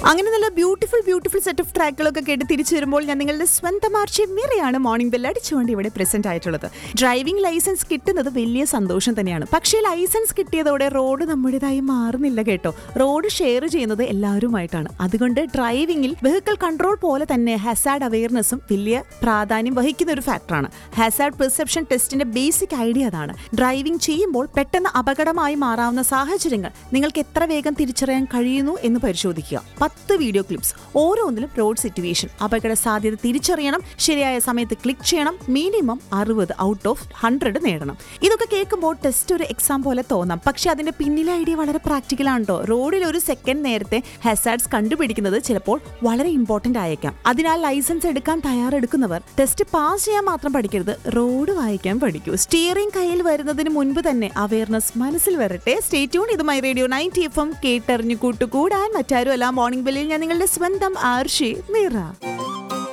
അങ്ങനെ നല്ല beautiful beautiful set of ട്രാക്കുകളൊക്കെ കേട്ട് തിരിച്ചു വരുമ്പോൾ ഞാൻ നിങ്ങളുടെ സ്വന്തം ആർച്ചി മിറയാണ് മോർണിംഗ് ബെൽ അടിച്ചുകൊണ്ട് ഇവിടെ പ്രസന്റ് ആയിട്ടുള്ളത് ഡ്രൈവിംഗ് ലൈസൻസ് കിട്ടുന്നത് വലിയ സന്തോഷം തന്നെയാണ് പക്ഷേ ലൈസൻസ് കിട്ടിയതോടെ റോഡ് നമ്മുടേതായി മാറുന്നില്ല കേട്ടോ റോഡ് ഷെയർ ചെയ്യുന്നത് എല്ലാവരുമായിട്ടാണ് അതുകൊണ്ട് ഡ്രൈവിംഗിൽ വെഹിക്കിൾ കൺട്രോൾ പോലെ തന്നെ ഹസാഡ് അവയർനെസ്സും വലിയ പ്രാധാന്യം വഹിക്കുന്ന ഒരു ഫാക്ടറാണ് ഹസാഡ് പെർസെപ്ഷൻ ടെസ്റ്റിന്റെ ബേസിക് ഐഡിയ അതാണ് ഡ്രൈവിംഗ് ചെയ്യുമ്പോൾ പെട്ടെന്ന് അപകടമായി മാറാവുന്ന സാഹചര്യങ്ങൾ നിങ്ങൾക്ക് എത്ര വേഗം തിരിച്ചറിയാൻ കഴിയുന്നു എന്ന് പരിശോധിക്കുക പത്ത് വീഡിയോ ക്ലിപ്സ് ഓരോന്നിലും റോഡ് സിറ്റുവേഷൻ അപകട സാധ്യത തിരിച്ചറിയണം ശരിയായ സമയത്ത് ക്ലിക്ക് ചെയ്യണം മിനിമം അറുപത് ഔട്ട് ഓഫ് ഹൺഡ്രഡ് നേടണം ഇതൊക്കെ കേൾക്കുമ്പോൾ ടെസ്റ്റ് ഒരു എക്സാം പോലെ തോന്നാം പക്ഷെ അതിന്റെ പിന്നിലെ ഐഡിയ വളരെ പ്രാക്ടിക്കൽ ആണ് കേട്ടോ റോഡിൽ ഒരു സെക്കൻഡ് നേരത്തെ ഹെസാഡ്സ് കണ്ടുപിടിക്കുന്നത് ചിലപ്പോൾ വളരെ ഇമ്പോർട്ടന്റ് ആയേക്കാം അതിനാൽ ലൈസൻസ് എടുക്കാൻ തയ്യാറെടുക്കുന്നവർ ടെസ്റ്റ് പാസ് ചെയ്യാൻ മാത്രം പഠിക്കരുത് റോഡ് വായിക്കാൻ പഠിക്കൂ സ്റ്റിയറിംഗ് കയ്യിൽ വരുന്നതിന് മുൻപ് തന്നെ അവയർനെസ് മനസ്സിൽ വരട്ടെ സ്റ്റേ ട്യൂൺ ഇത് my radio ninety F M കേട്ടറിഞ്ഞു കൂട്ടുകൂടാൻ മറ്റാരും അല്ല മോർണിംഗ് ബെല്ലിൽ ഞാൻ നിങ്ങളുടെ സ്വന്തം ആർഷി മീറ